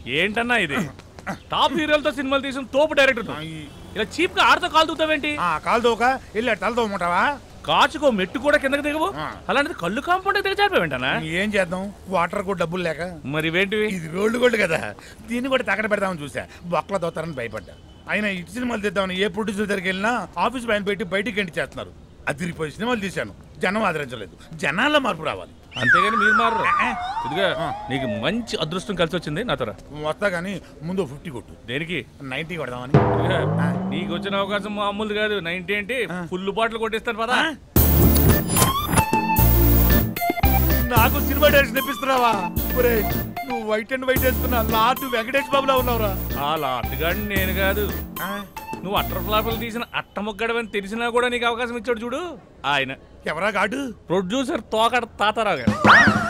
ఏంటన్నా ఇది టాప్ హీరోలతో సినిమాలు తీసిన తోపు డైరెక్టర్ ఇలా చీప్ గా ఆడతో కాలు దూతావేంటి కాలు దోక వెళ్ళి తల దోమంటావా కాచుకో మెట్టు కూడా కిందకి దిగవు ఆ. అలాంటిది కళ్ళు కాంపౌండ్ దిగజారిపోయావేంటనా ఏం చేద్దాం వాటర్ కూడా డబ్బులు లేక మరి ఇవేంటివి ఇది రోడ్డు గోల్డ్ కదా దీన్ని కూడా తగడ పెడదామని చూసా బొక్కల దోతారని భయపడ్డా అయినా ఇటు సినిమాలు తీద్దామని ఏ ప్రొడ్యూసర్ దగ్గరికి వెళ్ళినా ఆఫీస్ పైన పెట్టి బయటికి ఎంటి చేస్తున్నారు అదిరిపోయి సినిమాలు తీశాను జనం ఆదరించలేదు జనాల్లో మార్పు రావాలి అంతేగాని మీరు మారరు ఆ. ఇదిగా ఆ. నీకు మంచి అదృష్టం కలిసి వచ్చింది నాతోరా వస్తా కానీ ముందు ఫిఫ్టీ కొట్టు దేనికి నైన్టీ కొడదామని ఇదిగా, ఆ. నీకు వచ్చిన అవకాశం మామూలు కాదు నైన్టీ ఏంటి ఆ. ఫుల్ బాటిల్ కొట్టేస్తాను పదా ఆ? నాకు సినిమా డైరెక్షన్ ఇప్పిస్తున్నావా ఒరే నువ్వు వైట్ అండ్ వైట్ వేసుకున్నా లాటు వెంకటేష్ బాబులా ఉన్నావురా ఆ లాట్గాడిని నేను కాదు ఆ? నువ్వు అట్టర్ ఫ్లాపులు తీసిన అట్టముగ్గడమని తెలిసినా కూడా నీకు అవకాశం ఇచ్చాడు చూడు ఆయన ఎవరా గాడు ప్రొడ్యూసర్ తోకడ తాతారావు గారు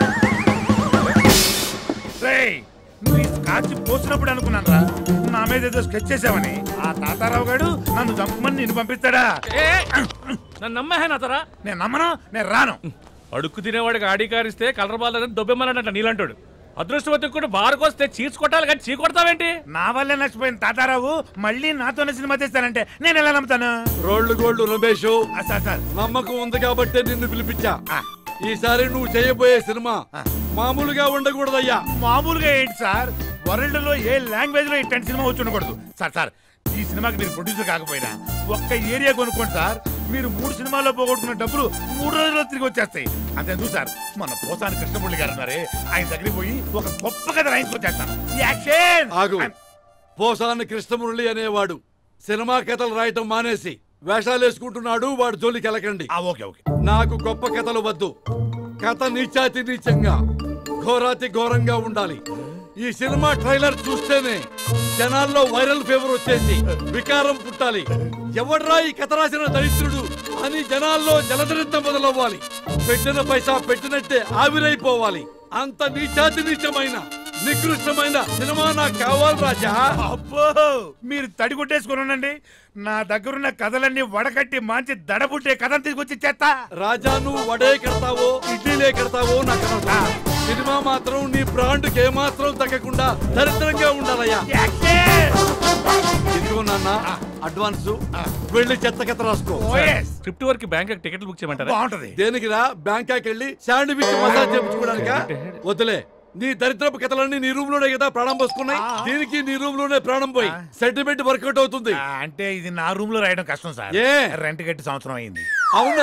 రేయ్, నువ్వు ఈ స్కాచ్ పోసినప్పుడు అనుకున్నాను రా నా మీద ఏదో స్కెచ్ చేసావని ఆ తాతారావు గారు నన్ను చంపమని నేను పంపిస్తాడా ఏ, నన్ను నమ్మహే నాతరా నేను నమ్మను నేను రాను అడుక్కు తినేవాడికి ఆడి కారిస్తే కలర్ బాలని దొబ్బెమ్మనంట నీలంటాడు అదృష్టవతి కూడా బారుకు వస్తే చీజ్ కొట్టాలి కానీ చీ కొడతావేంటి నా వల్లే నచ్చిపోయిన తాతారావు మళ్ళీ నాతోనే సినిమా తీస్తానంటే నేను ఎలా నమ్ముతాను రోడ్లు గోల్డ్ రమేష్ ఆ, సార్ సార్ నమ్మకం ఉంది కాబట్టే నిన్ను పిలిపించా ఆ, ఈసారి నువ్వు చేయబోయే సినిమా ఆ. మామూలుగా ఉండకూడదయ్యా మామూలుగా ఏంటి సార్ వరల్డ్ లో ఏ లాంగ్వేజ్ లో ఇట్లాంటి సినిమా వచ్చి ఉండకూడదు సార్ సార్ ఈ సినిమాకి మీరు ప్రొడ్యూసర్ కాకపోయినా ఒక్క ఏరియా కొనుక్కోండి సార్ మీరు మూడు సినిమాల్లో పోగొట్టుకున్న డబ్బులు మూడు రోజుల్లో తిరిగి వచ్చేస్తాయి అంతేందుకు సార్ మన పోసాని కృష్ణమూర్తి గారు ఉన్నారే ఆయన దగ్గరికి పోయి ఒక గొప్ప కథ రాయించుకొచ్చేస్తాను యాక్షన్ ఆగు పోసాని కృష్ణమురళి అనేవాడు సినిమా కథలు రాయటం మానేసి వేషాలు వేసుకుంటున్నాడు వాడు జోలికి వెళ్ళకండి ఆ, ఓకే ఓకే నాకు గొప్ప కథలు వద్దు కథ నీచాతి నీచంగా ఘోరాతి ఘోరంగా ఉండాలి ఈ సినిమా ట్రైలర్ చూస్తేనే జనాల్లో వైరల్ ఫీవర్ వచ్చేసి వికారం పుట్టాలి ఎవడ్రా ఈ కథ రాసిన దరిద్రుడు అని జనాల్లో జలధరింత మొదలవ్వాలి పెట్టిన పైసా పెట్టినట్టే ఆవిరైపోవాలి అంత నీచాతి నీచమైన నికృష్టమైన సినిమా నాకు కావాలి రాజా అబ్బో మీరు తడి కొట్టేసుకుని ఉండండి నా దగ్గరున్న కథలన్నీ వడకట్టి మంచి దడబుట్టే కథను తీసుకొచ్చి చేస్తా రాజా నువ్వు వడే కడతావో ఇడ్లీలే కడతావో నాకు అనవసరం. సినిమా మాత్రం నీ బ్రాండ్కి ఏమాత్రం తగ్గకుండా దరిద్రంగా ఉండాలయ్యా యాక్షన్ ఇదిగో నాన్న అడ్వాన్స్ వెళ్ళి చెత్త కథ రాసుకో ఓఎస్ స్క్రిప్ట్ వరకు బ్యాంక్ టికెట్లు బుక్ చేయమంటారా బాగుంటది దేనికిరా బ్యాంకాక్ వెళ్ళి శాండ్విచ్ మసాజ్ చేయించుకోవడానిక వద్దులే నీ దరిద్రపు కథలన్నీ నీ రూమ్ లోనే కదా ప్రాణం పోసుకున్నాయి ఆ. దీనికి నీ రూమ్ లోనే ప్రాణం పోయి ఆ. సెంటిమెంట్ వర్కౌట్ అవుతుంది ఆ, అంటే ఇది నా రూమ్ లో రాయడం కష్టం సార్ ఏ? రెంట్ కట్టి సంవత్సరం అయింది అవునా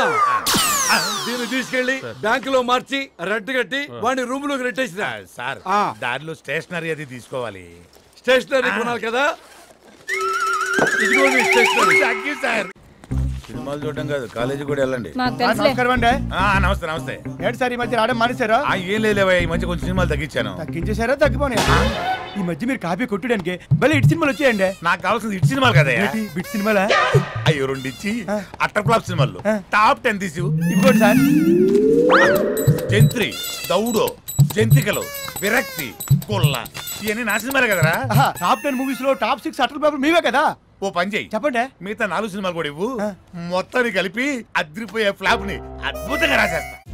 దీన్ని తీసుకెళ్లి బ్యాంకులో మార్చి రెడ్ కట్టి వాడిని రూమ్ లోకి రెట్టేసిన ఆ, సార్ ఆ. దారిలో స్టేషనరీ అది తీసుకోవాలి స్టేషనరీ కొనాలి కదా ఇదిగో నీ స్టేషనరీ థ్యాంక్ యూ సార్ సినిమాలు చూడడం కాదు కాలేజీ కూడా వెళ్ళండి మాకు తెలుసులే నమస్కారం అండి ఆ, నమస్తే నమస్తే ఏంటి సార్ ఈ మధ్య రావడం మానేశారా ఆ, ఏం లేవా ఈ మధ్య కొంచెం సినిమాలు తగ్గించాను తగ్గించేశారా తగ్గిపోయి ఈ మధ్య మీరు కాపీ కొట్టడానికి భలే ఇటు సినిమాలు వచ్చాయండి నాకు కావాల్సింది ఇటు సినిమాలు కదా ఏంటి బిట్ సినిమాలా అయ్యో రెండు ఇచ్చి అట్టర్ ఫ్లాప్ సినిమాలు ఆ. టాప్ టెన్ తీసి ఇవ్వండి సార్ జంత్రి దౌడో జంతికలు విరక్తి కొల్ల ఇవన్నీ నా సినిమాలే కదరా ఆహా, టాప్ టెన్ మూవీస్ లో టాప్ సిక్స్ అటల్ బాబు మీవే కదా ఓ పని చెయ్యి చెప్పండి మిగతా నాలుగు సినిమాలు కూడా ఇవ్వు ఆ. మొత్తాన్ని కలిపి అద్రిపోయే ఫ్లాప్ ని అద్భుతంగా రాసేస్తా